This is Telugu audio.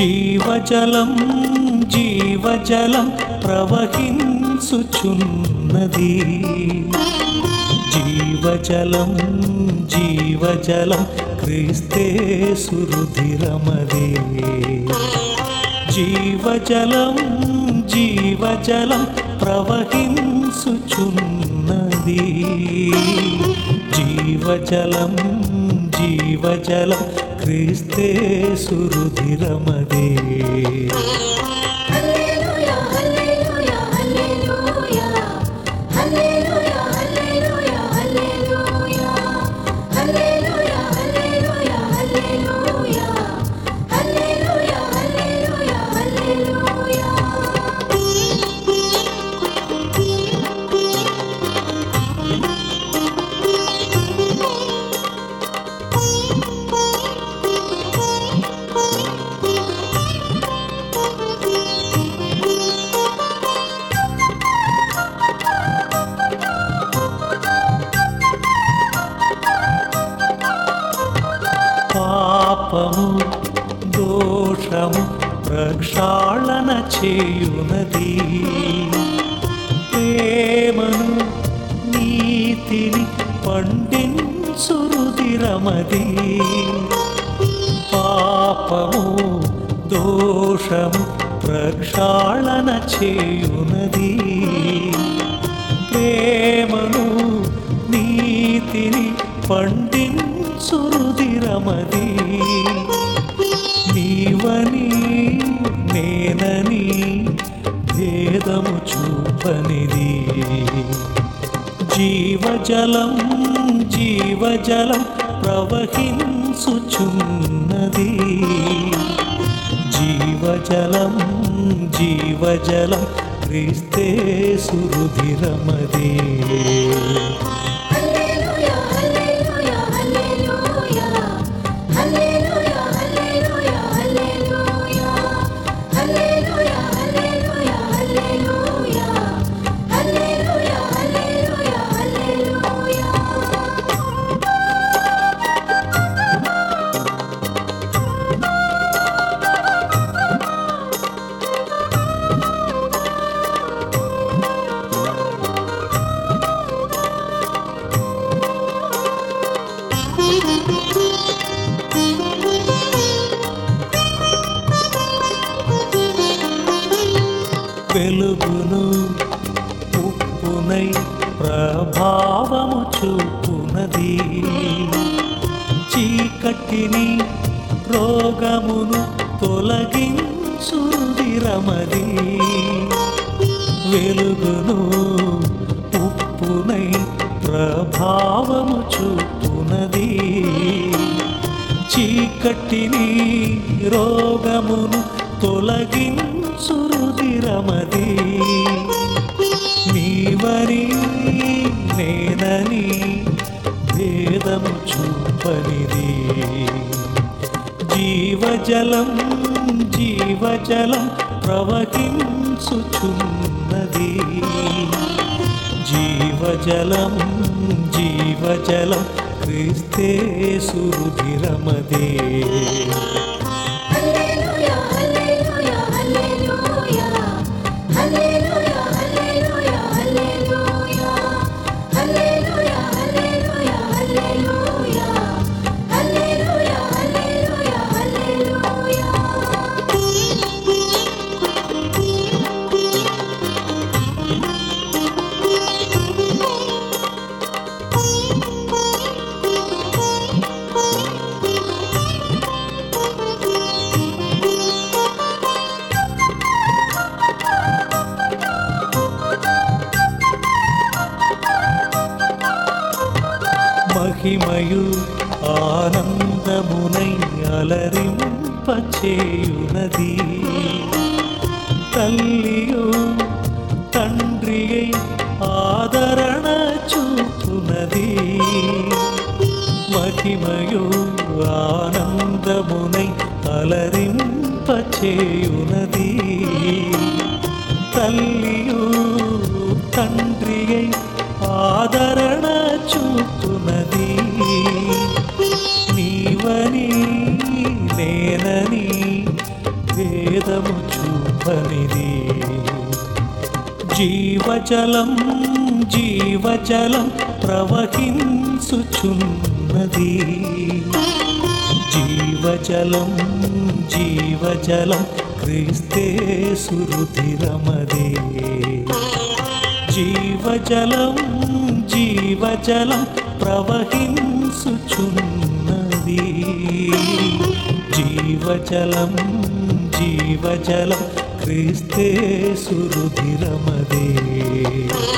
జీవజలం జీవజలం ప్రవహించుచున్నది జీవజలం జీవజలం క్రీస్తే సురుధిరమదే జీవజలం జీవజలం ప్రవహించుచున్నది జీవజలం జీవజలం క్రీస్తే సురుధిరమదే హల్లెలూయా హల్లెలూయా హల్లెలూయా హల్లెలూయా హల్లెలూయా హల్లెలూయా హల్లెలూయా హల్లెలూయా హల్లెలూయా హల్లెలూయా హల్లెలూయా హల్లెలూయా పాపము దోషము ప్రక్షాళన చేయునది ప్రేమను నీతిని పండించురుదిరమది పాపము దోషము ప్రక్షాళన చేయునది ప్రేమను నీతిని పండించురుదిరమది నీవని నేనని భేదము చూపనిది జీవజలం జీవజలం ప్రవహించుచున్నది జీవజలం జీవజలం క్రీస్తే సురుధిరమదే హల్లెలూయా హల్లెలూయా హల్లెలూయా హల్లెలూయా హల్లెలూయా హల్లెలూయా హల్లెలూయా హల్లెలూయా హల్లెలూయా హల్లెలూయా హల్లెలూయా హల్లెలూయా వెలుగును ఉప్పునై ప్రభావము చూపునది చీకటిని రోగమును తొలగించుదిరమది వెలుగును ఉప్పునై ప్రభావము చూపునది చీకటిని రోగమును తొలగించురుదిరమది నీవని నేనని భేదము చూపనిది జీవజలం జీవజలం ప్రవహించుచున్నది జీవజలం జీవజలం క్రీస్తే సురుధిరమదే హల్లెలూయా హల్లెలూయా హల్లెలూయా హల్లెలూయా హల్లెలూయా హల్లెలూయా హల్లెలూయా హల్లెలూయా హల్లెలూయా హల్లెలూయా హల్లెలూయా హల్లెలూయా మహిమయు ఆనందమునై అలరింపచేయునది తల్లియు తండ్రియై ఆదరణ చూపునది మహిమయు ఆనందమునై అలరింపచేయునది తల్లియు తండ్రియై ఆదరణ చూపునది నీవని నేనని జీవజలం జీవజలం ప్రవహించుచున్నది జీవజలం జీవజలం క్రీస్తే సురుధిరమదే జీవజలం జీవజలం ప్రవహించుచున్నది జీవజలం జీవజలం క్రీస్తే సురుధిరమదే